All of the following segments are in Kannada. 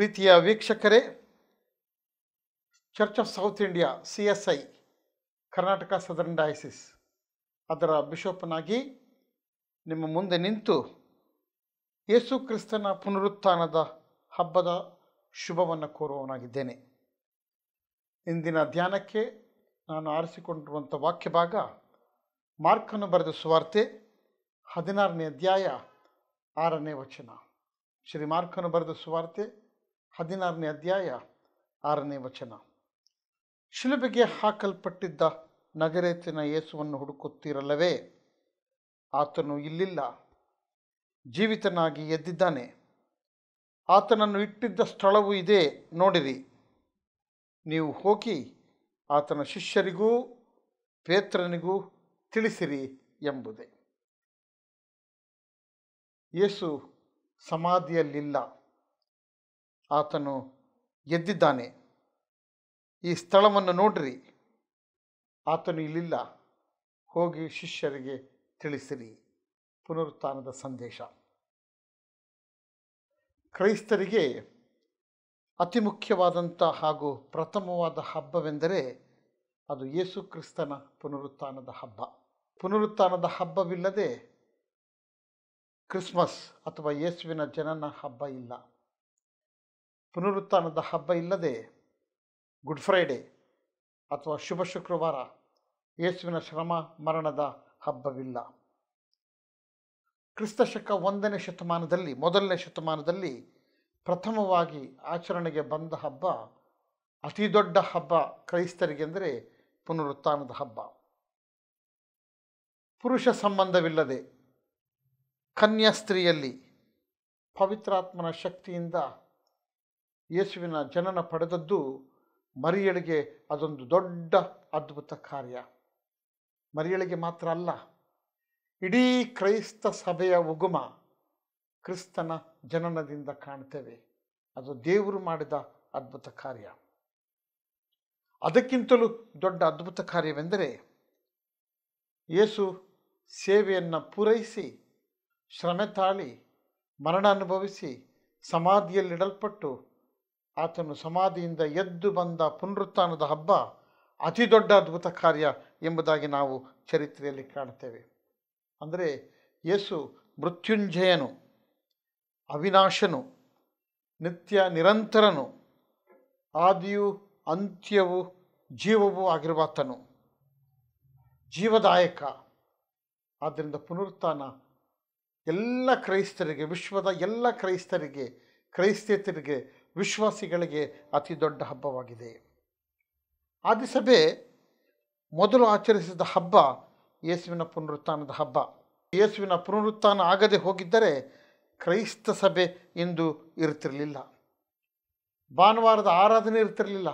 ಪ್ರೀತಿಯ ವೀಕ್ಷಕರೇ church of South India C S I Karnataka southern diocese ಅದರ ಬಿಷಪ್ನಾಗಿ ನಿಮ್ಮ ಮುಂದೆ ನಿಂತು ಯೇಸು ಕ್ರಿಸ್ತನ ಪುನರುತ್ಥಾನದ ಹಬ್ಬದ ಶುಭವನ್ನು ಕೋರುವವನಾಗಿದ್ದೇನೆ ಇಂದಿನ ಧ್ಯಾನಕ್ಕೆ ನಾನು ಆರಿಸಿಕೊಂಡಿರುವಂಥ ವಾಕ್ಯ ಭಾಗ ಮಾರ್ಕನ್ನು ಬರೆದ ಸುವಾರ್ತೆ ಹದಿನಾರನೇ ಅಧ್ಯಾಯ ಆರನೇ ವಚನ ಶ್ರೀ ಮಾರ್ಕನು ಬರೆದ ಸುವಾರ್ತೆ ಹದಿನಾರನೇ ಅಧ್ಯಾಯ ಆರನೇ ವಚನ ಶಿಲುಬೆಗೆ ಹಾಕಲ್ಪಟ್ಟಿದ್ದ ನಗರೇತಿನ ಯೇಸುವನ್ನು ಹುಡುಕುತ್ತೀರಲ್ಲವೇ ಆತನು ಇಲ್ಲಿಲ್ಲ ಜೀವಿತನಾಗಿ ಎದ್ದಿದ್ದಾನೆ ಆತನನ್ನು ಇಟ್ಟಿದ್ದ ಸ್ಥಳವೂ ಇದೆ ನೋಡಿರಿ ನೀವು ಹೋಗಿ ಆತನ ಶಿಷ್ಯರಿಗೂ ಪೇತ್ರನಿಗೂ ತಿಳಿಸಿರಿ ಎಂಬುದೇ ಯೇಸು ಸಮಾಧಿಯಲ್ಲಿಲ್ಲ ಆತನು ಎದ್ದಿದ್ದಾನೆ ಈ ಸ್ಥಳವನ್ನು ನೋಡ್ರಿ ಆತನು ಇಲ್ಲಿಲ್ಲ ಹೋಗಿ ಶಿಷ್ಯರಿಗೆ ತಿಳಿಸಿರಿ ಪುನರುತ್ಥಾನದ ಸಂದೇಶ ಕ್ರೈಸ್ತರಿಗೆ ಅತಿ ಮುಖ್ಯವಾದಂಥ ಹಾಗೂ ಪ್ರಥಮವಾದ ಹಬ್ಬವೆಂದರೆ ಅದು ಯೇಸು ಕ್ರಿಸ್ತನ ಪುನರುತ್ಥಾನದ ಹಬ್ಬ ಪುನರುತ್ಥಾನದ ಹಬ್ಬವಿಲ್ಲದೆ ಕ್ರಿಸ್ಮಸ್ ಅಥವಾ ಯೇಸುವಿನ ಜನನ ಹಬ್ಬ ಇಲ್ಲ ಪುನರುತ್ಥಾನದ ಹಬ್ಬ ಇಲ್ಲದೆ ಗುಡ್ ಫ್ರೈಡೆ ಅಥವಾ ಶುಭ ಶುಕ್ರವಾರ ಯೇಸುವಿನ ಶ್ರಮ ಮರಣದ ಹಬ್ಬವಿಲ್ಲ ಕ್ರಿಸ್ತಶಕ ಒಂದನೇ ಶತಮಾನದಲ್ಲಿ ಮೊದಲನೇ ಶತಮಾನದಲ್ಲಿ ಪ್ರಥಮವಾಗಿ ಆಚರಣೆಗೆ ಬಂದ ಹಬ್ಬ ಅತಿ ದೊಡ್ಡ ಹಬ್ಬ ಕ್ರೈಸ್ತರಿಗೆಂದರೆ ಪುನರುತ್ಥಾನದ ಹಬ್ಬ ಪುರುಷ ಸಂಬಂಧವಿಲ್ಲದೆ ಕನ್ಯಾ ಸ್ತ್ರೀಯಲ್ಲಿ ಪವಿತ್ರಾತ್ಮನ ಶಕ್ತಿಯಿಂದ ಯೇಸುವಿನ ಜನನ ಪಡೆದದ್ದು ಮರಿಯಳಿಗೆ ಅದೊಂದು ದೊಡ್ಡ ಅದ್ಭುತ ಕಾರ್ಯ ಮರಿಯಳಿಗೆ ಮಾತ್ರ ಅಲ್ಲ ಇಡೀ ಕ್ರೈಸ್ತ ಸಭೆಯ ಉಗುಮ ಕ್ರಿಸ್ತನ ಜನನದಿಂದ ಕಾಣ್ತೇವೆ ಅದು ದೇವರು ಮಾಡಿದ ಅದ್ಭುತ ಕಾರ್ಯ ಅದಕ್ಕಿಂತಲೂ ದೊಡ್ಡ ಅದ್ಭುತ ಕಾರ್ಯವೆಂದರೆ ಯೇಸು ಸೇವೆಯನ್ನು ಪೂರೈಸಿ ಶ್ರಮೆ ತಾಳಿ ಮರಣ ಅನುಭವಿಸಿ ಸಮಾಧಿಯಲ್ಲಿಡಲ್ಪಟ್ಟು ಆತನು ಸಮಾಧಿಯಿಂದ ಎದ್ದು ಬಂದ ಪುನರುತ್ಥಾನದ ಹಬ್ಬ ಅತಿ ದೊಡ್ಡ ಅದ್ಭುತ ಕಾರ್ಯ ಎಂಬುದಾಗಿ ನಾವು ಚರಿತ್ರೆಯಲ್ಲಿ ಕಾಣ್ತೇವೆ ಅಂದರೆ ಯೇಸು ಮೃತ್ಯುಂಜಯನು ಅವಿನಾಶನು ನಿತ್ಯ ನಿರಂತರನು ಆದಿಯು ಅಂತ್ಯವು ಜೀವವೂ ಆಗಿರುವಾತನು ಜೀವದಾಯಕ ಆದ್ದರಿಂದ ಪುನರುತ್ಥಾನ ಎಲ್ಲ ಕ್ರೈಸ್ತರಿಗೆ ವಿಶ್ವದ ಎಲ್ಲ ಕ್ರೈಸ್ತರಿಗೆ ಕ್ರೈಸ್ತೇತರಿಗೆ ವಿಶ್ವಾಸಿಗಳಿಗೆ ಅತಿ ದೊಡ್ಡ ಹಬ್ಬವಾಗಿದೆ ಆದಿಸಭೆ ಮೊದಲು ಆಚರಿಸಿದ ಹಬ್ಬ ಯೇಸುವಿನ ಪುನರುತ್ಥಾನದ ಹಬ್ಬ ಯೇಸುವಿನ ಪುನರುತ್ಥಾನ ಆಗದೆ ಹೋಗಿದ್ದರೆ ಕ್ರೈಸ್ತ ಸಭೆ ಇಂದು ಇರ್ತಿರಲಿಲ್ಲ ಭಾನುವಾರದ ಆರಾಧನೆ ಇರ್ತಿರಲಿಲ್ಲ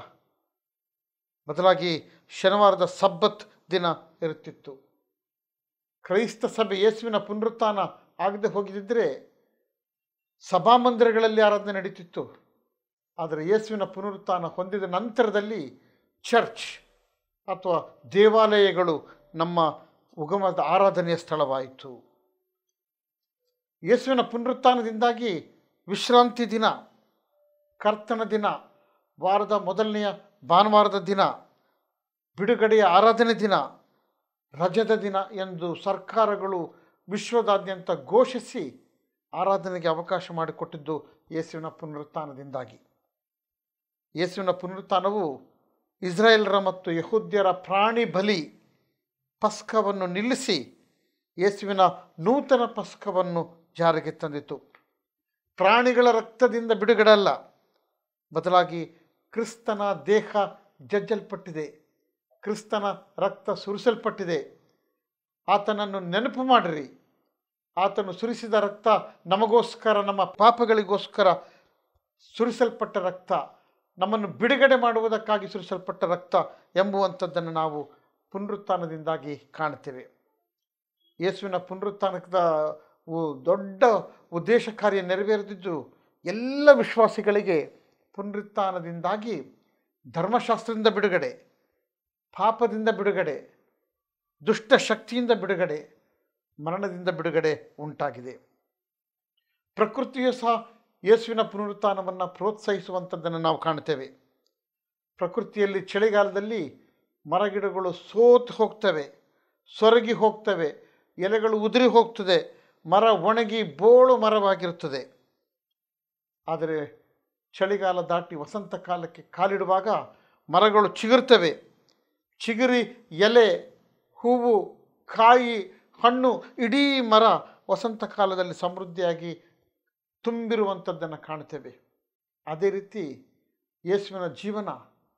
ಬದಲಾಗಿ ಶನಿವಾರದ ಸಬ್ಬತ್ ದಿನ ಇರುತ್ತಿತ್ತು ಕ್ರೈಸ್ತ ಸಭೆ ಯೇಸುವಿನ ಪುನರುತ್ಥಾನ ಆಗದೆ ಹೋಗಿದ್ದರೆ ಸಭಾಮಂದಿರಗಳಲ್ಲಿ ಆರಾಧನೆ ನಡೀತಿತ್ತು ಆದರೆ ಯೇಸುವಿನ ಪುನರುತ್ಥಾನ ಹೊಂದಿದ ನಂತರದಲ್ಲಿ ಚರ್ಚ್ ಅಥವಾ ದೇವಾಲಯಗಳು ನಮ್ಮ ಉಗಮದ ಆರಾಧನೆಯ ಸ್ಥಳವಾಯಿತು ಯೇಸುವಿನ ಪುನರುತ್ಥಾನದಿಂದಾಗಿ ವಿಶ್ರಾಂತಿ ದಿನ ಕರ್ತನ ದಿನ ವಾರದ ಮೊದಲನೆಯ ಭಾನುವಾರದ ದಿನ ಬಿಡುಗಡೆಯ ಆರಾಧನೆ ದಿನ ರಜದ ದಿನ ಎಂದು ಸರ್ಕಾರಗಳು ವಿಶ್ವದಾದ್ಯಂತ ಘೋಷಿಸಿ ಆರಾಧನೆಗೆ ಅವಕಾಶ ಮಾಡಿಕೊಟ್ಟಿದ್ದು ಯೇಸುವಿನ ಪುನರುತ್ಥಾನದಿಂದಾಗಿ ಯೇಸುವಿನ ಪುನರುತ್ಥಾನವು ಇಸ್ರಾಯೇಲರ ಮತ್ತು ಯಹೂದ್ಯರ ಪ್ರಾಣಿ ಬಲಿ ಪಸ್ಕವನ್ನು ನಿಲ್ಲಿಸಿ ಯೇಸುವಿನ ನೂತನ ಪಸ್ಕವನ್ನು ಜಾರಿಗೆ ತಂದಿತು ಪ್ರಾಣಿಗಳ ರಕ್ತದಿಂದ ಬಿಡುಗಡೆ ಅಲ್ಲ ಬದಲಾಗಿ ಕ್ರಿಸ್ತನ ದೇಹ ಜಜ್ಜಲ್ಪಟ್ಟಿದೆ ಕ್ರಿಸ್ತನ ರಕ್ತ ಸುರಿಸಲ್ಪಟ್ಟಿದೆ ಆತನನ್ನು ನೆನಪು ಮಾಡಿರಿ ಆತನು ಸುರಿಸಿದ ರಕ್ತ ನಮಗೋಸ್ಕರ ನಮ್ಮ ಪಾಪಗಳಿಗೋಸ್ಕರ ಸುರಿಸಲ್ಪಟ್ಟ ರಕ್ತ ನಮ್ಮನ್ನು ಬಿಡುಗಡೆ ಮಾಡುವುದಕ್ಕಾಗಿ ಸುರಿಸಲ್ಪಟ್ಟ ರಕ್ತ ಎಂಬುವಂಥದ್ದನ್ನು ನಾವು ಪುನರುತ್ಥಾನದಿಂದಾಗಿ ಕಾಣ್ತೇವೆ ಯೇಸುವಿನ ಪುನರುತ್ಥಾನದ ದೊಡ್ಡ ಉದ್ದೇಶ ಕಾರ್ಯ ನೆರವೇರಿದ್ದು ಎಲ್ಲ ವಿಶ್ವಾಸಿಗಳಿಗೆ ಪುನರುತ್ಥಾನದಿಂದಾಗಿ ಧರ್ಮಶಾಸ್ತ್ರದಿಂದ ಬಿಡುಗಡೆ ಪಾಪದಿಂದ ಬಿಡುಗಡೆ ದುಷ್ಟ ಶಕ್ತಿಯಿಂದ ಬಿಡುಗಡೆ ಮರಣದಿಂದ ಬಿಡುಗಡೆ ಉಂಟಾಗಿದೆ ಪ್ರಕೃತಿಯು ಸಹ ಯೇಸುವಿನ ಪುನರುತ್ಥಾನವನ್ನು ಪ್ರೋತ್ಸಾಹಿಸುವಂಥದ್ದನ್ನು ನಾವು ಕಾಣ್ತೇವೆ ಪ್ರಕೃತಿಯಲ್ಲಿ ಚಳಿಗಾಲದಲ್ಲಿ ಮರಗಿಡಗಳು ಸೋತು ಹೋಗ್ತವೆ ಸೊರಗಿ ಹೋಗ್ತವೆ ಎಲೆಗಳು ಉದುರಿ ಹೋಗ್ತದೆ ಮರ ಒಣಗಿ ಬೋಳು ಮರವಾಗಿರುತ್ತದೆ ಆದರೆ ಚಳಿಗಾಲ ದಾಟಿ ವಸಂತ ಕಾಲಕ್ಕೆ ಕಾಲಿಡುವಾಗ ಮರಗಳು ಚಿಗುರ್ತವೆ ಚಿಗುರಿ ಎಲೆ ಹೂವು ಕಾಯಿ ಹಣ್ಣು ಇಡೀ ಮರ ವಸಂತ ಕಾಲದಲ್ಲಿ ಸಮೃದ್ಧಿಯಾಗಿ ತುಂಬಿರುವಂಥದ್ದನ್ನು ಕಾಣ್ತೇವೆ ಅದೇ ರೀತಿ ಯೇಸುವಿನ ಜೀವನ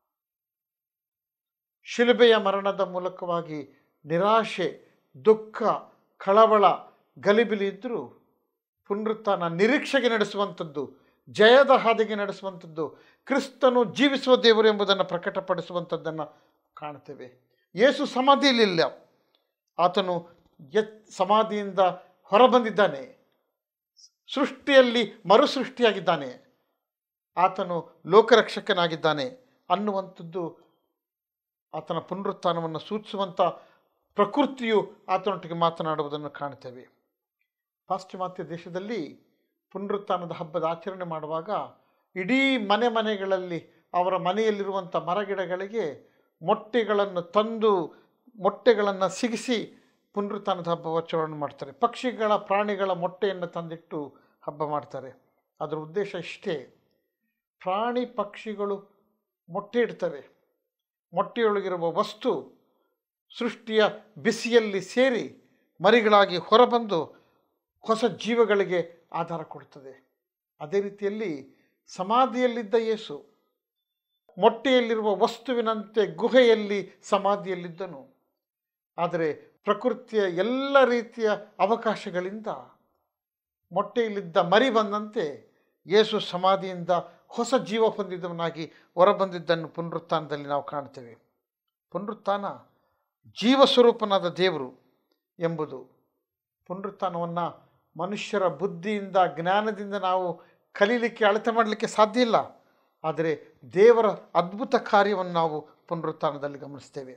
ಶಿಲುಬೆಯ ಮರಣದ ಮೂಲಕವಾಗಿ ನಿರಾಶೆ ದುಃಖ ಕಳವಳ ಗಲಿಬಿಲಿ ಇದ್ದರೂ ಪುನರುತ್ಥಾನ ನಿರೀಕ್ಷೆಗೆ ನಡೆಸುವಂಥದ್ದು ಜಯದ ಹಾದಿಗೆ ನಡೆಸುವಂಥದ್ದು ಕ್ರಿಸ್ತನು ಜೀವಿಸುವ ದೇವರು ಎಂಬುದನ್ನು ಪ್ರಕಟಪಡಿಸುವಂಥದ್ದನ್ನು ಕಾಣ್ತೇವೆ ಯೇಸು ಸಮಾಧಿಯಲ್ಲಿಲ್ಲ ಆತನು ಎತ್ ಸಮಾಧಿಯಿಂದ ಹೊರಬಂದಿದ್ದಾನೆ ಸೃಷ್ಟಿಯಲ್ಲಿ ಮರುಸೃಷ್ಟಿಯಾಗಿದ್ದಾನೆ ಆತನು ಲೋಕರಕ್ಷಕನಾಗಿದ್ದಾನೆ ಅನ್ನುವಂಥದ್ದು ಆತನ ಪುನರುತ್ಥಾನವನ್ನು ಸೂಚಿಸುವಂಥ ಪ್ರಕೃತಿಯು ಆತನೊಟ್ಟಿಗೆ ಮಾತನಾಡುವುದನ್ನು ಕಾಣ್ತೇವೆ ಪಾಶ್ಚಿಮಾತ್ಯ ದೇಶದಲ್ಲಿ ಪುನರುತ್ಥಾನದ ಹಬ್ಬದ ಆಚರಣೆ ಮಾಡುವಾಗ ಇಡೀ ಮನೆ ಮನೆಗಳಲ್ಲಿ ಅವರ ಮನೆಯಲ್ಲಿರುವಂಥ ಮರಗಿಡಗಳಿಗೆ ಮೊಟ್ಟೆಗಳನ್ನು ತಂದು ಮೊಟ್ಟೆಗಳನ್ನು ಸಿಗಿಸಿ ಪುನರುತ್ಥಾನದ ಹಬ್ಬ ಆಚರಣೆ ಮಾಡ್ತಾರೆ ಪಕ್ಷಿಗಳ ಪ್ರಾಣಿಗಳ ಮೊಟ್ಟೆಯನ್ನು ತಂದಿಟ್ಟು ಹಬ್ಬ ಮಾಡ್ತಾರೆ ಅದರ ಉದ್ದೇಶ ಇಷ್ಟೇ ಪ್ರಾಣಿ ಪಕ್ಷಿಗಳು ಮೊಟ್ಟೆ ಇಡ್ತವೆ ಮೊಟ್ಟೆಯೊಳಗಿರುವ ವಸ್ತು ಸೃಷ್ಟಿಯ ಬಿಸಿಯಲ್ಲಿ ಸೇರಿ ಮರಿಗಳಾಗಿ ಹೊರಬಂದು ಹೊಸ ಜೀವಗಳಿಗೆ ಆಧಾರ ಕೊಡ್ತದೆ ಅದೇ ರೀತಿಯಲ್ಲಿ ಸಮಾಧಿಯಲ್ಲಿದ್ದ ಯೇಸು ಮೊಟ್ಟೆಯಲ್ಲಿರುವ ವಸ್ತುವಿನಂತೆ ಗುಹೆಯಲ್ಲಿ ಸಮಾಧಿಯಲ್ಲಿದ್ದನು ಆದರೆ ಪ್ರಕೃತಿಯ ಎಲ್ಲ ರೀತಿಯ ಅವಕಾಶಗಳಿಂದ ಮೊಟ್ಟೆಯಲ್ಲಿದ್ದ ಮರಿ ಬಂದಂತೆ ಯೇಸು ಸಮಾಧಿಯಿಂದ ಹೊಸ ಜೀವ ಹೊಂದಿದವನಾಗಿ ಹೊರಬಂದಿದ್ದನ್ನು ಪುನರುತ್ಥಾನದಲ್ಲಿ ನಾವು ಕಾಣ್ತೇವೆ ಪುನರುತ್ಥಾನ ಜೀವಸ್ವರೂಪನಾದ ದೇವರು ಎಂಬುದು ಪುನರುತ್ಥಾನವನ್ನು ಮನುಷ್ಯರ ಬುದ್ಧಿಯಿಂದ ಜ್ಞಾನದಿಂದ ನಾವು ಕಲೀಲಿಕ್ಕೆ ಅಳತೆ ಮಾಡಲಿಕ್ಕೆ ಸಾಧ್ಯ ಇಲ್ಲ ಆದರೆ ದೇವರ ಅದ್ಭುತ ಕಾರ್ಯವನ್ನು ನಾವು ಪುನರುತ್ಥಾನದಲ್ಲಿ ಗಮನಿಸ್ತೇವೆ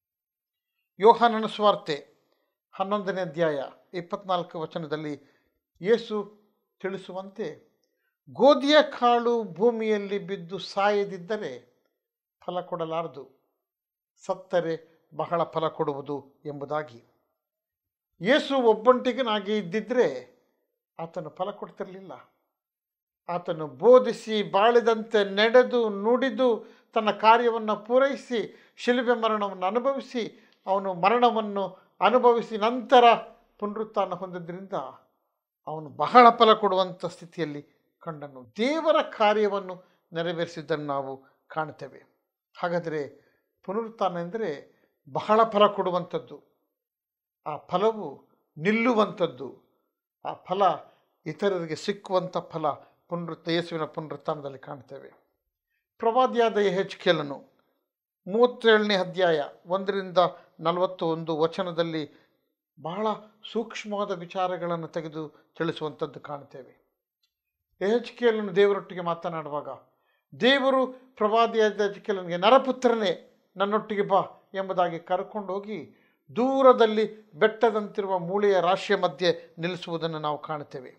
ಯೋಹಾನನ ಸ್ವಾರ್ತೆ ಹನ್ನೊಂದನೇ ಅಧ್ಯಾಯ ಇಪ್ಪತ್ನಾಲ್ಕು ವಚನದಲ್ಲಿ ಯೇಸು ತಿಳಿಸುವಂತೆ ಗೋಧಿಯ ಕಾಳು ಭೂಮಿಯಲ್ಲಿ ಬಿದ್ದು ಸಾಯದಿದ್ದರೆ ಫಲ ಕೊಡಲಾರದು ಸತ್ತರೆ ಬಹಳ ಫಲ ಕೊಡುವುದು ಎಂಬುದಾಗಿ ಯೇಸು ಒಬ್ಬಂಟಿಗನಾಗಿ ಇದ್ದಿದ್ದರೆ ಆತನು ಫಲ ಕೊಡ್ತಿರಲಿಲ್ಲ ಆತನು ಬೋಧಿಸಿ ಬಾಳಿದಂತೆ ನಡೆದು ನುಡಿದು ತನ್ನ ಕಾರ್ಯವನ್ನು ಪೂರೈಸಿ ಶಿಲುಬೆ ಮರಣವನ್ನು ಅನುಭವಿಸಿ ಅವನು ಮರಣವನ್ನು ಅನುಭವಿಸಿ ನಂತರ ಪುನರುತ್ಥಾನ ಹೊಂದಿದ್ದರಿಂದ ಅವನು ಬಹಳ ಫಲ ಕೊಡುವಂಥ ಸ್ಥಿತಿಯಲ್ಲಿ ಕಂಡನು ದೇವರ ಕಾರ್ಯವನ್ನು ನೆರವೇರಿಸಿದ್ದನ್ನು ನಾವು ಕಾಣ್ತೇವೆ ಹಾಗಾದರೆ ಪುನರುತ್ಥಾನ ಎಂದರೆ ಬಹಳ ಫಲ ಕೊಡುವಂಥದ್ದು ಆ ಫಲವು ನಿಲ್ಲುವಂಥದ್ದು ಆ ಫಲ ಇತರರಿಗೆ ಸಿಕ್ಕುವಂಥ ಫಲ ಪುನರುತ್ ಯೇಸುವಿನ ಪುನರುತ್ಥಾನದಲ್ಲಿ ಕಾಣ್ತೇವೆ ಪ್ರವಾದಿಯಾದ ಹೆಚ್ಕೇಲನು ಮೂವತ್ತೇಳನೇ ಅಧ್ಯಾಯ ಒಂದರಿಂದ ನಲವತ್ತು ಒಂದು ವಚನದಲ್ಲಿ ಬಹಳ ಸೂಕ್ಷ್ಮವಾದ ವಿಚಾರಗಳನ್ನು ತೆಗೆದು ತಿಳಿಸುವಂಥದ್ದು ಕಾಣ್ತೇವೆ ಎಹೆಚ್ಕೇಲನು ದೇವರೊಟ್ಟಿಗೆ ಮಾತನಾಡುವಾಗ ದೇವರು ಪ್ರವಾದಿಯಾದ ಎಹೆಚ್ಕೇಲನಿಗೆ ನರಪುತ್ರನೇ ನನ್ನೊಟ್ಟಿಗೆ ಬಾ ಎಂಬುದಾಗಿ ಕರ್ಕೊಂಡು ಹೋಗಿ ದೂರದಲ್ಲಿ ಬೆಟ್ಟದಂತಿರುವ ಮೂಳೆಯ ರಾಶಿಯ ಮಧ್ಯೆ ನಿಲ್ಲಿಸುವುದನ್ನು ನಾವು ಕಾಣ್ತೇವೆ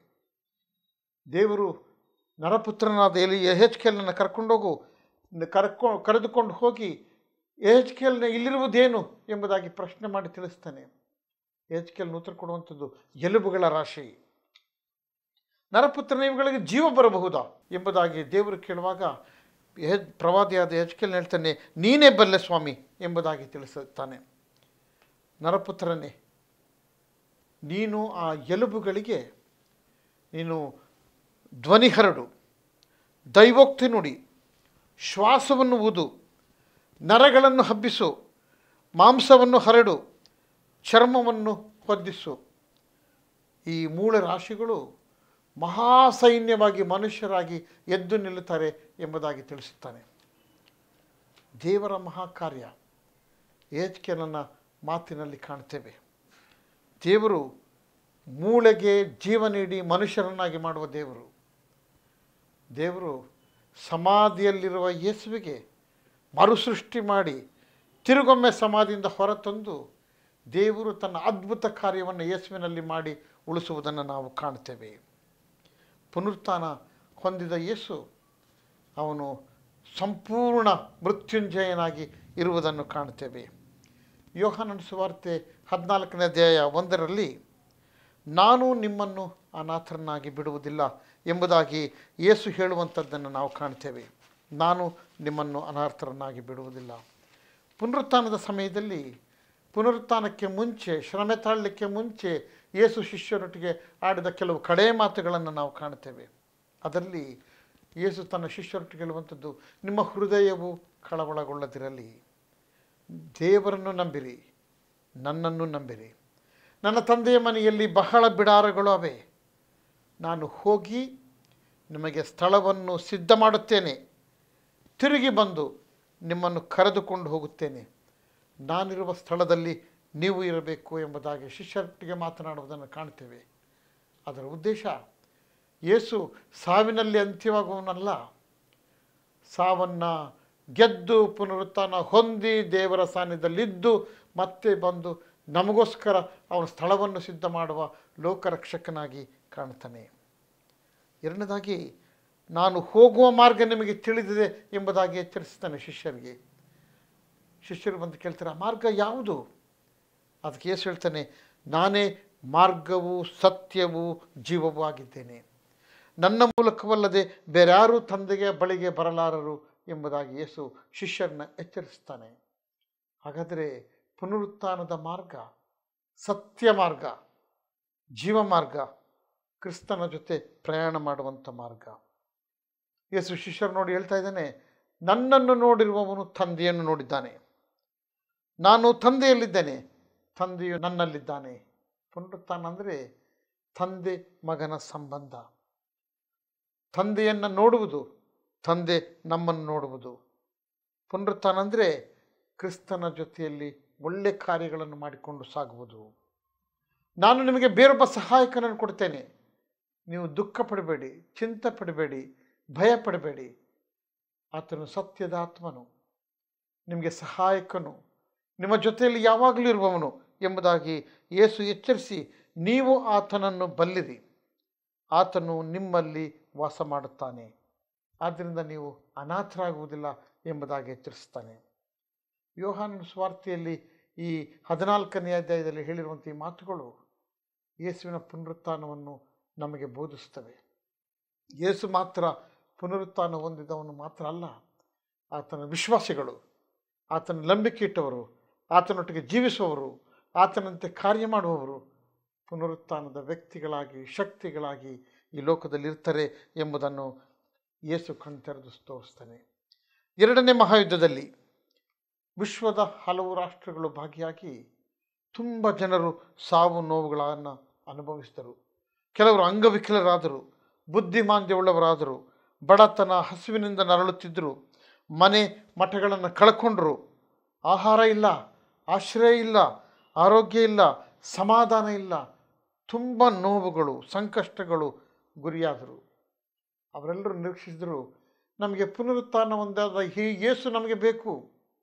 ದೇವರು ನರಪುತ್ರನಾದ ಎಲಿ ಎಹೆಚ್ಕೇಲನ್ನು ಕರ್ಕೊಂಡೋಗು ಕರ್ಕೊ ಕರೆದುಕೊಂಡು ಹೋಗಿ ಎಹೆಚ್ಕೇಲ್ನ ಇಲ್ಲಿರುವುದೇನು ಎಂಬುದಾಗಿ ಪ್ರಶ್ನೆ ಮಾಡಿ ತಿಳಿಸ್ತಾನೆ ಎಹೆಚ್ಕೇಲ್ನ ಉತ್ತರ ಕೊಡುವಂಥದ್ದು ಎಲುಬುಗಳ ರಾಶಿ ನರಪುತ್ರನ ಇವುಗಳಿಗೆ ಜೀವ ಬರಬಹುದಾ ಎಂಬುದಾಗಿ ದೇವರು ಕೇಳುವಾಗ ಎಹ್ ಪ್ರವಾದಿಯಾದ ಎಚ್ಕೆಲ್ ಹೇಳ್ತಾನೆ ನೀನೇ ಬಲ್ಲೆ ಸ್ವಾಮಿ ಎಂಬುದಾಗಿ ತಿಳಿಸುತ್ತಾನೆ ನರಪುತ್ರನೇ ನೀನು ಆ ಎಲುಬುಗಳಿಗೆ ನೀನು ಧ್ವನಿ ಹರಡು ದೈವೋಕ್ತಿ ನುಡಿ ಶ್ವಾಸವನ್ನು ಊದು ನರಗಳನ್ನು ಹಬ್ಬಿಸು ಮಾಂಸವನ್ನು ಹರಡು ಚರ್ಮವನ್ನು ಹೊದ್ದಿಸು ಈ ಮೂಲ ರಾಶಿಗಳು ಮಹಾಸೈನ್ಯವಾಗಿ ಮನುಷ್ಯರಾಗಿ ಎದ್ದು ನಿಲ್ಲುತ್ತಾರೆ ಎಂಬುದಾಗಿ ತಿಳಿಸುತ್ತಾನೆ ದೇವರ ಮಹಾಕಾರ್ಯ ಏಜ್ಕೆಲನ ಮಾತಿನಲ್ಲಿ ಕಾಣ್ತೇವೆ ದೇವರು ಮೂಳೆಗೆ ಜೀವ ನೀಡಿ ಮನುಷ್ಯರನ್ನಾಗಿ ಮಾಡುವ ದೇವರು ದೇವರು ಸಮಾಧಿಯಲ್ಲಿರುವ ಯೇಸುವಿಗೆ ಮರುಸೃಷ್ಟಿ ಮಾಡಿ ತಿರುಗೊಮ್ಮೆ ಸಮಾಧಿಯಿಂದ ಹೊರತಂದು ದೇವರು ತನ್ನ ಅದ್ಭುತ ಕಾರ್ಯವನ್ನು ಯೇಸುವಿನಲ್ಲಿ ಮಾಡಿ ಉಳಿಸುವುದನ್ನು ನಾವು ಕಾಣ್ತೇವೆ ಪುನರುತ್ಥಾನ ಹೊಂದಿದ ಯೇಸು ಅವನು ಸಂಪೂರ್ಣ ಮೃತ್ಯುಂಜಯನಾಗಿ ಇರುವುದನ್ನು ಕಾಣ್ತೇವೆ ಯೋಹಾನನ ಸುವಾರ್ತೆ ಹದಿನಾಲ್ಕನೇ ಅಧ್ಯಾಯ ಒಂದರಲ್ಲಿ ನಾನು ನಿಮ್ಮನ್ನು ಅನಾಥರನ್ನಾಗಿ ಬಿಡುವುದಿಲ್ಲ ಎಂಬುದಾಗಿ ಯೇಸು ಹೇಳುವಂಥದ್ದನ್ನು ನಾವು ಕಾಣ್ತೇವೆ ನಾನು ನಿಮ್ಮನ್ನು ಅನಾಥರನ್ನಾಗಿ ಬಿಡುವುದಿಲ್ಲ ಪುನರುತ್ಥಾನದ ಸಮಯದಲ್ಲಿ ಪುನರುತ್ಥಾನಕ್ಕೆ ಮುಂಚೆ ಶ್ರಮೆ ತಾಳಲಿಕ್ಕೆ ಮುಂಚೆ ಯೇಸು ಶಿಷ್ಯರೊಟ್ಟಿಗೆ ಆಡಿದ ಕೆಲವು ಕಡೆ ಮಾತುಗಳನ್ನು ನಾವು ಕಾಣ್ತೇವೆ ಅದರಲ್ಲಿ ಯೇಸು ತನ್ನ ಶಿಷ್ಯರೊಟ್ಟಿಗೆ ಹೇಳುವಂಥದ್ದು ನಿಮ್ಮ ಹೃದಯವು ಕಳವಳಗೊಳ್ಳದಿರಲಿ ದೇವರನ್ನು ನಂಬಿರಿ ನನ್ನನ್ನು ನಂಬಿರಿ ನನ್ನ ತಂದೆಯ ಮನೆಯಲ್ಲಿ ಬಹಳ ಬಿಡಾರಗಳು ಅವೆ ನಾನು ಹೋಗಿ ನಿಮಗೆ ಸ್ಥಳವನ್ನು ಸಿದ್ಧ ಮಾಡುತ್ತೇನೆ ತಿರುಗಿ ಬಂದು ನಿಮ್ಮನ್ನು ಕರೆದುಕೊಂಡು ಹೋಗುತ್ತೇನೆ ನಾನಿರುವ ಸ್ಥಳದಲ್ಲಿ ನೀವು ಇರಬೇಕು ಎಂಬುದಾಗಿ ಶಿಷ್ಯರೊಟ್ಟಿಗೆ ಮಾತನಾಡುವುದನ್ನು ಕಾಣ್ತೇವೆ ಅದರ ಉದ್ದೇಶ ಯೇಸು ಸಾವಿನಲ್ಲಿ ಅಂತ್ಯವಾಗುವನಲ್ಲ ಸಾವನ್ನು ಗೆದ್ದು ಪುನರುತ್ಥಾನ ಹೊಂದಿ ದೇವರ ಸಾನ್ನಿಧ್ಯದಲ್ಲಿದ್ದು ಮತ್ತೆ ಬಂದು ನಮಗೋಸ್ಕರ ಅವನ ಸ್ಥಳವನ್ನು ಸಿದ್ಧ ಮಾಡುವ ಲೋಕರಕ್ಷಕನಾಗಿ ಕಾಣ್ತಾನೆ ಎರಡನೇದಾಗಿ ನಾನು ಹೋಗುವ ಮಾರ್ಗ ನಿಮಗೆ ತಿಳಿದಿದೆ ಎಂಬುದಾಗಿ ಎಚ್ಚರಿಸ್ತಾನೆ ಶಿಷ್ಯರಿಗೆ ಶಿಷ್ಯರು ಬಂದು ಕೇಳ್ತಾರೆ ಆ ಮಾರ್ಗ ಯಾವುದು ಅದಕ್ಕೆ ಯೇಸು ಹೇಳ್ತಾನೆ ನಾನೇ ಮಾರ್ಗವು ಸತ್ಯವೂ ಜೀವವೂ ಆಗಿದ್ದೇನೆ ನನ್ನ ಮೂಲಕವಲ್ಲದೆ ಬೇರ್ಯಾರೂ ತಂದೆಗೆ ಬಳಿಗೆ ಬರಲಾರರು ಎಂಬುದಾಗಿ ಯೇಸು ಶಿಷ್ಯರನ್ನ ಎಚ್ಚರಿಸ್ತಾನೆ ಹಾಗಾದರೆ ಪುನರುತ್ಥಾನದ ಮಾರ್ಗ ಸತ್ಯ ಮಾರ್ಗ ಜೀವ ಮಾರ್ಗ ಕ್ರಿಸ್ತನ ಜೊತೆ ಪ್ರಯಾಣ ಮಾಡುವಂಥ ಮಾರ್ಗ ಯೇಸು ಶಿಷ್ಯರು ನೋಡಿ ಹೇಳ್ತಾ ಇದ್ದಾನೆ ನನ್ನನ್ನು ನೋಡಿರುವವನು ತಂದೆಯನ್ನು ನೋಡಿದ್ದಾನೆ ನಾನು ತಂದೆಯಲ್ಲಿದ್ದೇನೆ ತಂದೆಯು ನನ್ನಲ್ಲಿದ್ದಾನೆ ಪುನರುತ್ಥಾನ ಅಂದರೆ ತಂದೆ ಮಗನ ಸಂಬಂಧ ತಂದೆಯನ್ನು ನೋಡುವುದು ತಂದೆ ನಮ್ಮನ್ನು ನೋಡುವುದು ಪುನರುತ್ಥಾನ ಅಂದರೆ ಕ್ರಿಸ್ತನ ಜೊತೆಯಲ್ಲಿ ಒಳ್ಳೆ ಕಾರ್ಯಗಳನ್ನು ಮಾಡಿಕೊಂಡು ಸಾಗುವುದು ನಾನು ನಿಮಗೆ ಬೇರೊಬ್ಬ ಸಹಾಯಕನನ್ನು ಕೊಡ್ತೇನೆ ನೀವು ದುಃಖ ಪಡಬೇಡಿ ಚಿಂತೆ ಪಡಬೇಡಿ ಭಯ ಪಡಬೇಡಿ ಆತನು ಸತ್ಯದ ಆತ್ಮನು ನಿಮಗೆ ಸಹಾಯಕನು ನಿಮ್ಮ ಜೊತೆಯಲ್ಲಿ ಯಾವಾಗಲೂ ಇರುವವನು ಎಂಬುದಾಗಿ ಯೇಸು ಎಚ್ಚರಿಸಿ ನೀವು ಆತನನ್ನು ಬಲ್ಲಿರಿ ಆತನು ನಿಮ್ಮಲ್ಲಿ ವಾಸ ಮಾಡುತ್ತಾನೆ ಆದ್ದರಿಂದ ನೀವು ಅನಾಥರಾಗುವುದಿಲ್ಲ ಎಂಬುದಾಗಿ ಎಚ್ಚರಿಸ್ತಾನೆ ಯೋಹಾನ ಸ್ವಾರ್ಥಿಯಲ್ಲಿ ಈ ಹದಿನಾಲ್ಕನೇ ಅಧ್ಯಾಯದಲ್ಲಿ ಹೇಳಿರುವಂಥ ಈ ಮಾತುಗಳು ಯೇಸುವಿನ ಪುನರುತ್ಥಾನವನ್ನು ನಮಗೆ ಬೋಧಿಸ್ತವೆ ಯೇಸು ಮಾತ್ರ ಪುನರುತ್ಥಾನ ಹೊಂದಿದವನು ಮಾತ್ರ ಅಲ್ಲ ಆತನ ವಿಶ್ವಾಸಿಗಳು ಆತನ ನಂಬಿಕೆ ಇಟ್ಟವರು ಆತನೊಟ್ಟಿಗೆ ಜೀವಿಸುವವರು ಆತನಂತೆ ಕಾರ್ಯ ಮಾಡುವವರು ಪುನರುತ್ಥಾನದ ವ್ಯಕ್ತಿಗಳಾಗಿ ಶಕ್ತಿಗಳಾಗಿ ಈ ಲೋಕದಲ್ಲಿ ಇರ್ತಾರೆ ಎಂಬುದನ್ನು ಯೇಸು ಕಣ್ತೆರೆದು ತೋರಿಸ್ತಾನೆ ಎರಡನೇ ಮಹಾಯುದ್ಧದಲ್ಲಿ ವಿಶ್ವದ ಹಲವು ರಾಷ್ಟ್ರಗಳು ಭಾಗಿಯಾಗಿ ತುಂಬ ಜನರು ಸಾವು ನೋವುಗಳನ್ನು ಅನುಭವಿಸಿದರು ಕೆಲವರು ಅಂಗವಿಕಲರಾದರು ಬುದ್ಧಿಮಾಂದ್ಯವುಳ್ಳವರಾದರು ಬಡತನ ಹಸುವಿನಿಂದ ನರಳುತ್ತಿದ್ದರು ಮನೆ ಮಠಗಳನ್ನು ಕಳ್ಕೊಂಡ್ರು ಆಹಾರ ಇಲ್ಲ ಆಶ್ರಯ ಇಲ್ಲ ಆರೋಗ್ಯ ಇಲ್ಲ ಸಮಾಧಾನ ಇಲ್ಲ ತುಂಬ ನೋವುಗಳು ಸಂಕಷ್ಟಗಳು ಗುರಿಯಾದರು ಅವರೆಲ್ಲರೂ ನಿರೀಕ್ಷಿಸಿದರು ನಮಗೆ ಪುನರುತ್ಥಾನ ಒಂದಾದ ಈ ಯೇಸು ನಮಗೆ ಬೇಕು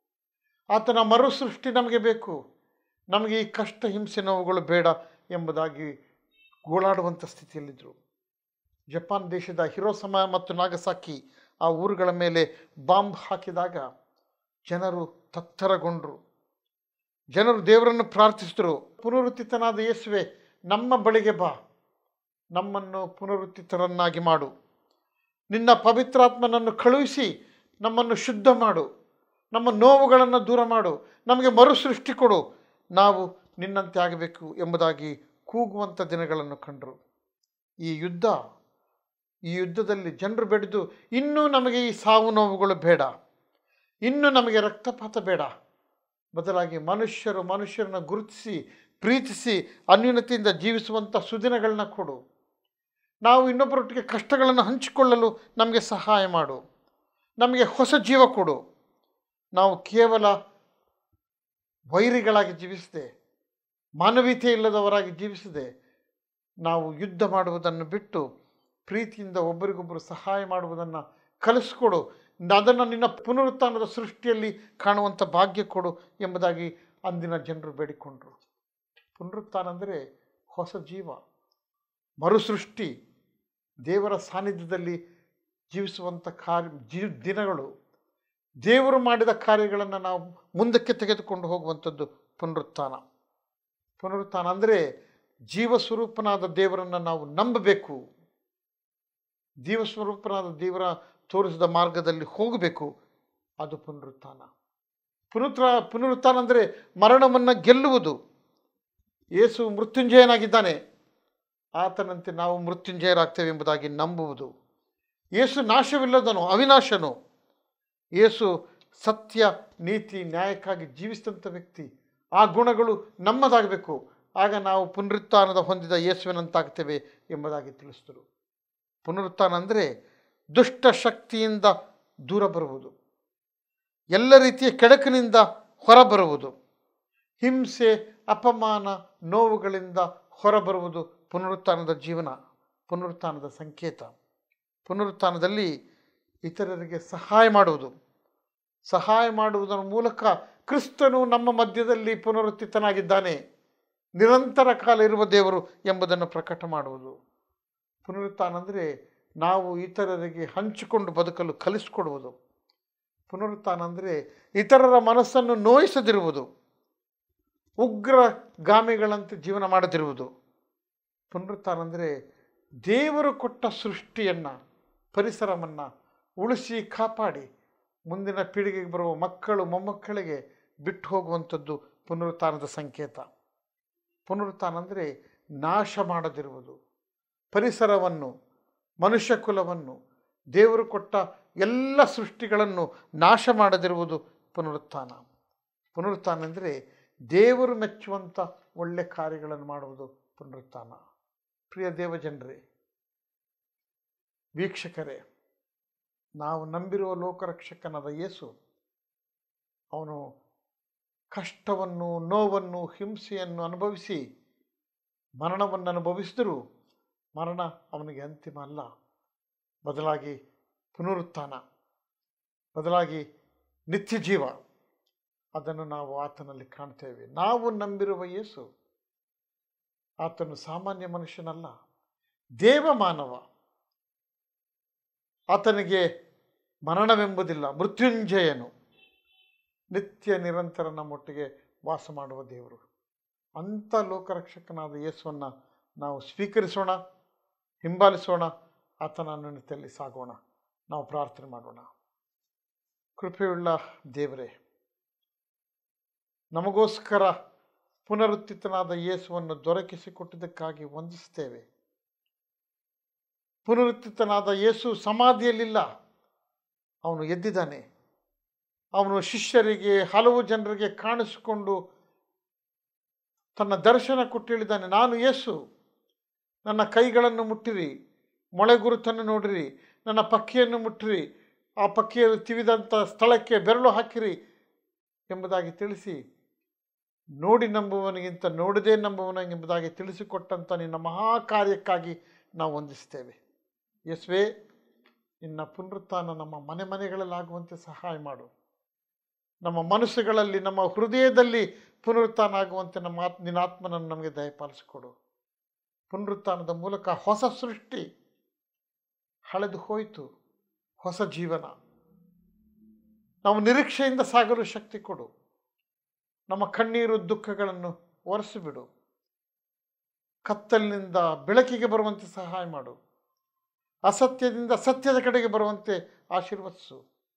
ಆತನ ಮರುಸೃಷ್ಟಿ ನಮಗೆ ಬೇಕು ನಮಗೆ ಈ ಕಷ್ಟ ಹಿಂಸೆ ನೋವುಗಳು ಬೇಡ ಎಂಬುದಾಗಿ ಗೋಳಾಡುವಂಥ ಸ್ಥಿತಿಯಲ್ಲಿದ್ದರು ಜಪಾನ್ ದೇಶದ ಹಿರೋಸಮ ಮತ್ತು ನಾಗಸಾಕಿ ಆ ಊರುಗಳ ಮೇಲೆ ಬಾಂಬ್ ಹಾಕಿದಾಗ ಜನರು ತತ್ತರಗೊಂಡರು ಜನರು ದೇವರನ್ನು ಪ್ರಾರ್ಥಿಸಿದರು ಪುನರುತ್ಥಿತನಾದ ಯೇಸುವೆ ನಮ್ಮ ಬಳಿಗೆ ಬಾ ನಮ್ಮನ್ನು ಪುನರುತ್ಥಿತರನ್ನಾಗಿ ಮಾಡು ನಿನ್ನ ಪವಿತ್ರಾತ್ಮನನ್ನು ಕಳುಹಿಸಿ ನಮ್ಮನ್ನು ಶುದ್ಧ ಮಾಡು ನಮ್ಮ ನೋವುಗಳನ್ನು ದೂರ ಮಾಡು ನಮಗೆ ಮರುಸೃಷ್ಟಿ ಕೊಡು ನಾವು ನಿನ್ನಂತೆ ಆಗಬೇಕು ಎಂಬುದಾಗಿ ಕೂಗುವಂಥ ದಿನಗಳನ್ನು ಕಂಡರು ಈ ಯುದ್ಧ ಈ ಯುದ್ಧದಲ್ಲಿ ಜನರು ಬೆಳೆದು ಇನ್ನೂ ನಮಗೆ ಈ ಸಾವು ನೋವುಗಳು ಬೇಡ ಇನ್ನೂ ನಮಗೆ ರಕ್ತಪಾತ ಬೇಡ ಬದಲಾಗಿ ಮನುಷ್ಯರು ಮನುಷ್ಯರನ್ನ ಗುರುತಿಸಿ ಪ್ರೀತಿಸಿ ಅನ್ಯೂನತೆಯಿಂದ ಜೀವಿಸುವಂಥ ಸುದಿನಗಳನ್ನ ಕೊಡು ನಾವು ಇನ್ನೊಬ್ಬರೊಟ್ಟಿಗೆ ಕಷ್ಟಗಳನ್ನು ಹಂಚಿಕೊಳ್ಳಲು ನಮಗೆ ಸಹಾಯ ಮಾಡು ನಮಗೆ ಹೊಸ ಜೀವ ಕೊಡು ನಾವು ಕೇವಲ ವೈರಿಗಳಾಗಿ ಜೀವಿಸದೆ ಮಾನವೀಯತೆ ಇಲ್ಲದವರಾಗಿ ಜೀವಿಸದೆ ನಾವು ಯುದ್ಧ ಮಾಡುವುದನ್ನು ಬಿಟ್ಟು ಪ್ರೀತಿಯಿಂದ ಒಬ್ಬರಿಗೊಬ್ಬರು ಸಹಾಯ ಮಾಡುವುದನ್ನು ಕಲಿಸ್ಕೊಡು ಅದನ್ನು ನಿನ್ನ ಪುನರುತ್ಥಾನದ ಸೃಷ್ಟಿಯಲ್ಲಿ ಕಾಣುವಂಥ ಭಾಗ್ಯ ಕೊಡು ಎಂಬುದಾಗಿ ಅಂದಿನ ಜನರು ಬೇಡಿಕೊಂಡರು ಪುನರುತ್ಥಾನ ಅಂದರೆ ಹೊಸ ಜೀವ ಮರುಸೃಷ್ಟಿ ದೇವರ ಸಾನ್ನಿಧ್ಯದಲ್ಲಿ ಜೀವಿಸುವಂಥ ಕಾರ್ಯ ಜೀ ದಿನಗಳು ದೇವರು ಮಾಡಿದ ಕಾರ್ಯಗಳನ್ನು ನಾವು ಮುಂದಕ್ಕೆ ತೆಗೆದುಕೊಂಡು ಹೋಗುವಂಥದ್ದು ಪುನರುತ್ಥಾನ ಪುನರುತ್ಥಾನ ಅಂದರೆ ಜೀವಸ್ವರೂಪನಾದ ದೇವರನ್ನು ನಾವು ನಂಬಬೇಕು ಜೀವಸ್ವರೂಪನಾದ ದೇವರ ತೋರಿಸಿದ ಮಾರ್ಗದಲ್ಲಿ ಹೋಗಬೇಕು ಅದು ಪುನರುತ್ಥಾನ ಪುನರುತ್ಥ ಪುನರುತ್ಥಾನ ಅಂದರೆ ಮರಣವನ್ನು ಗೆಲ್ಲುವುದು ಯೇಸು ಮೃತ್ಯುಂಜಯನಾಗಿದ್ದಾನೆ ಆತನಂತೆ ನಾವು ಮೃತ್ಯುಂಜಯರಾಗ್ತೇವೆ ಎಂಬುದಾಗಿ ನಂಬುವುದು ಯೇಸು ನಾಶವಿಲ್ಲದನು ಅವಿನಾಶನು ಯೇಸು ಸತ್ಯ ನೀತಿ ನ್ಯಾಯಕ್ಕಾಗಿ ಜೀವಿಸಿದಂಥ ವ್ಯಕ್ತಿ ಆ ಗುಣಗಳು ನಮ್ಮದಾಗಬೇಕು ಆಗ ನಾವು ಪುನರುತ್ಥಾನದ ಹೊಂದಿದ ಯೇಸುವಿನಂತಾಗ್ತೇವೆ ಎಂಬುದಾಗಿ ತಿಳಿಸಿದರು ಪುನರುತ್ಥಾನ ಅಂದರೆ ದುಷ್ಟ ಶಕ್ತಿಯಿಂದ ದೂರ ಬರುವುದು ಎಲ್ಲ ರೀತಿಯ ಕೆಡಕಿನಿಂದ ಹೊರಬರುವುದು ಹಿಂಸೆ ಅಪಮಾನ ನೋವುಗಳಿಂದ ಹೊರಬರುವುದು ಪುನರುತ್ಥಾನದ ಜೀವನ ಪುನರುತ್ಥಾನದ ಸಂಕೇತ ಪುನರುತ್ಥಾನದಲ್ಲಿ ಇತರರಿಗೆ ಸಹಾಯ ಮಾಡುವುದು ಸಹಾಯ ಮಾಡುವುದರ ಮೂಲಕ ಕ್ರಿಸ್ತನು ನಮ್ಮ ಮಧ್ಯದಲ್ಲಿ ಪುನರುತ್ಥಿತನಾಗಿದ್ದಾನೆ ನಿರಂತರ ಕಾಲ ಇರುವ ದೇವರು ಎಂಬುದನ್ನು ಪ್ರಕಟ ಮಾಡುವುದು ಪುನರುತ್ಥಾನ ಅಂದರೆ ನಾವು ಇತರರಿಗೆ ಹಂಚಿಕೊಂಡು ಬದುಕಲು ಕಲಿಸಿಕೊಡುವುದು ಪುನರುತ್ಥಾನ ಅಂದರೆ ಇತರರ ಮನಸ್ಸನ್ನು ನೋಯಿಸದಿರುವುದು ಉಗ್ರ ಗಾಮಿಗಳಂತೆ ಜೀವನ ಮಾಡದಿರುವುದು ಪುನರುತ್ಥಾನ ಅಂದರೆ ದೇವರು ಕೊಟ್ಟ ಸೃಷ್ಟಿಯನ್ನು ಪರಿಸರವನ್ನು ಉಳಿಸಿ ಕಾಪಾಡಿ ಮುಂದಿನ ಪೀಳಿಗೆಗೆ ಬರುವ ಮಕ್ಕಳು ಮೊಮ್ಮಕ್ಕಳಿಗೆ ಬಿಟ್ಟು ಹೋಗುವಂಥದ್ದು ಪುನರುತ್ಥಾನದ ಸಂಕೇತ ಪುನರುತ್ಥಾನ ಅಂದರೆ ನಾಶ ಮಾಡದಿರುವುದು ಪರಿಸರವನ್ನು ಮನುಷ್ಯ ಕುಲವನ್ನು ದೇವರು ಕೊಟ್ಟ ಎಲ್ಲ ಸೃಷ್ಟಿಗಳನ್ನು ನಾಶ ಮಾಡದಿರುವುದು ಪುನರುತ್ಥಾನ ಪುನರುತ್ಥಾನ ಅಂದರೆ ದೇವರು ಮೆಚ್ಚುವಂಥ ಒಳ್ಳೆ ಕಾರ್ಯಗಳನ್ನು ಮಾಡುವುದು ಪುನರುತ್ಥಾನ ಪ್ರಿಯ ದೇವಜನರೇ ವೀಕ್ಷಕರೇ ನಾವು ನಂಬಿರುವ ಲೋಕರಕ್ಷಕನಾದ ಯೇಸು ಅವನು ಕಷ್ಟವನ್ನು ನೋವನ್ನು ಹಿಂಸೆಯನ್ನು ಅನುಭವಿಸಿ ಮರಣವನ್ನು ಅನುಭವಿಸಿದರೂ ಮರಣ ಅವನಿಗೆ ಅಂತಿಮ ಅಲ್ಲ ಬದಲಾಗಿ ಪುನರುತ್ಥಾನ ಬದಲಾಗಿ ನಿತ್ಯ ಜೀವ ಅದನ್ನು ನಾವು ಆತನಲ್ಲಿ ಕಾಣ್ತೇವೆ ನಾವು ನಂಬಿರುವ ಯೇಸು ಆತನು ಸಾಮಾನ್ಯ ಮನುಷ್ಯನಲ್ಲ ದೇವ ಮಾನವ ಆತನಿಗೆ ಮರಣವೆಂಬುದಿಲ್ಲ ಮೃತ್ಯುಂಜಯನು ನಿತ್ಯ ನಿರಂತರ ನಮ್ಮೊಟ್ಟಿಗೆ ವಾಸ ಮಾಡುವ ದೇವರು ಅಂಥ ಲೋಕರಕ್ಷಕನಾದ ಯೇಸುವನ್ನು ನಾವು ಸ್ವೀಕರಿಸೋಣ ಹಿಂಬಾಲಿಸೋಣ ಆತನ ಅನ್ಯೋನ್ಯತೆಯಲ್ಲಿ ಸಾಗೋಣ ನಾವು ಪ್ರಾರ್ಥನೆ ಮಾಡೋಣ ಕೃಪೆಯುಳ್ಳ ದೇವರೇ ನಮಗೋಸ್ಕರ ಪುನರುತ್ಥಿತನಾದ ಯೇಸುವನ್ನು ದೊರಕಿಸಿಕೊಟ್ಟಿದ್ದಕ್ಕಾಗಿ ವಂದಿಸ್ತೇವೆ ಪುನರುತ್ಥಿತನಾದ ಯೇಸು ಸಮಾಧಿಯಲ್ಲಿಲ್ಲ ಅವನು ಎದ್ದಿದ್ದಾನೆ ಅವನು ಶಿಷ್ಯರಿಗೆ ಹಲವು ಜನರಿಗೆ ಕಾಣಿಸಿಕೊಂಡು ತನ್ನ ದರ್ಶನ ಕೊಟ್ಟು ಹೇಳಿದ್ದಾನೆ ನಾನು ಯೇಸು ನನ್ನ ಕೈಗಳನ್ನು ಮುಟ್ಟಿರಿ ಮೊಳೆ ಗುರುತನ್ನು ನೋಡಿರಿ ನನ್ನ ಪಕ್ಕಿಯನ್ನು ಮುಟ್ಟಿರಿ ಆ ಪಕ್ಕಿಯಲ್ಲಿ ತಿವಿದಂಥ ಸ್ಥಳಕ್ಕೆ ಬೆರಳು ಹಾಕಿರಿ ಎಂಬುದಾಗಿ ತಿಳಿಸಿ ನೋಡಿ ನಂಬುವನಿಗಿಂತ ನೋಡದೇ ನಂಬುವನಿಗೆಂಬುದಾಗಿ ತಿಳಿಸಿಕೊಟ್ಟಂಥ ನಿನ್ನ ಮಹಾ ಕಾರ್ಯಕ್ಕಾಗಿ ನಾವು ವಂದಿಸ್ತೇವೆ ಯಸ್ವೇ ನಿನ್ನ ಪುನರುತ್ಥಾನ ನಮ್ಮ ಮನೆ ಮನೆಗಳಲ್ಲಾಗುವಂತೆ ಸಹಾಯ ಮಾಡು ನಮ್ಮ ಮನಸ್ಸುಗಳಲ್ಲಿ ನಮ್ಮ ಹೃದಯದಲ್ಲಿ ಪುನರುತ್ಥಾನ ಆಗುವಂತೆ ನಮ್ಮ ಆತ್ ನಿನ್ನ ಆತ್ಮನನ್ನು ನಮಗೆ ದಯಪಾಲಿಸಿಕೊಡು ಪುನರುತ್ಥಾನದ ಮೂಲಕ ಹೊಸ ಸೃಷ್ಟಿ ಹಳೆದು ಹೋಯಿತು ಹೊಸ ಜೀವನ ನಾವು ನಿರೀಕ್ಷೆಯಿಂದ ಸಾಗಲು ಶಕ್ತಿ ಕೊಡು ನಮ್ಮ ಕಣ್ಣೀರು ದುಃಖಗಳನ್ನು ಒರೆಸಿಬಿಡು ಕತ್ತಲಿನಿಂದ ಬೆಳಕಿಗೆ ಬರುವಂತೆ ಸಹಾಯ ಮಾಡು ಅಸತ್ಯದಿಂದ ಸತ್ಯದ ಕಡೆಗೆ ಬರುವಂತೆ ಆಶೀರ್ವದಿಸು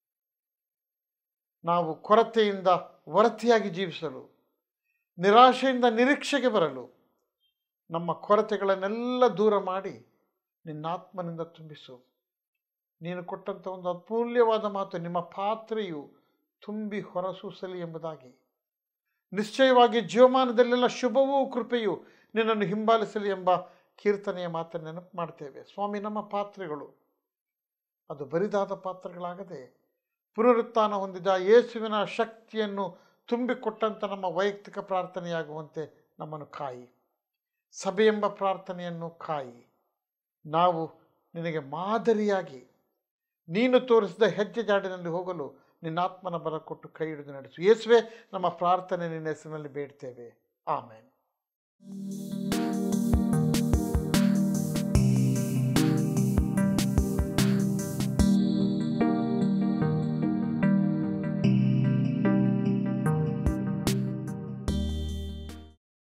ನಾವು ಕೊರತೆಯಿಂದ ವರತಿಯಾಗಿ ಜೀವಿಸಲು ನಿರಾಶೆಯಿಂದ ನಿರೀಕ್ಷೆಗೆ ಬರಲು ನಮ್ಮ ಕೊರತೆಗಳನ್ನೆಲ್ಲ ದೂರ ಮಾಡಿ ನಿನ್ನ ಆತ್ಮನಿಂದ ತುಂಬಿಸು ನೀನು ಕೊಟ್ಟಂಥ ಒಂದು ಅಮೂಲ್ಯವಾದ ಮಾತು ನಿಮ್ಮ ಪಾತ್ರೆಯು ತುಂಬಿ ಹೊರಸೂಸಲಿ ಎಂಬುದಾಗಿ ನಿಶ್ಚಯವಾಗಿ ಜೀವಮಾನದಲ್ಲೆಲ್ಲ ಶುಭವೂ ಕೃಪೆಯು ನಿನ್ನನ್ನು ಹಿಂಬಾಲಿಸಲಿ ಎಂಬ ಕೀರ್ತನೆಯ ಮಾತನ್ನು ನೆನಪು ಮಾಡ್ತೇವೆ ಸ್ವಾಮಿ ನಮ್ಮ ಪಾತ್ರೆಗಳು ಅದು ಬರಿದಾದ ಪಾತ್ರಗಳಾಗದೆ ಪುನರುತ್ಥಾನ ಹೊಂದಿದ ಯೇಸುವಿನ ಶಕ್ತಿಯನ್ನು ತುಂಬಿಕೊಟ್ಟಂಥ ನಮ್ಮ ವೈಯಕ್ತಿಕ ಪ್ರಾರ್ಥನೆಯಾಗುವಂತೆ ನಮ್ಮನ್ನು ಕಾಯಿ ಸಭೆ ಎಂಬ ಪ್ರಾರ್ಥನೆಯನ್ನು ಕಾಯಿ ನಾವು ನಿನಗೆ ಮಾದರಿಯಾಗಿ ನೀನು ತೋರಿಸಿದ ಹೆಜ್ಜೆ ಜಾಡಿನಲ್ಲಿ ಹೋಗಲು ನಿನ್ನ ಆತ್ಮನ ಬಲ ಕೊಟ್ಟು ಕೈ ಹಿಡಿದು ನಡೆಸು ಯೇಸುವೆ ನಮ್ಮ ಪ್ರಾರ್ಥನೆ ನಿನ್ನ ಹೆಸರಿನಲ್ಲಿ ಬೇಡ್ತೇವೆ ಆಮೇನ್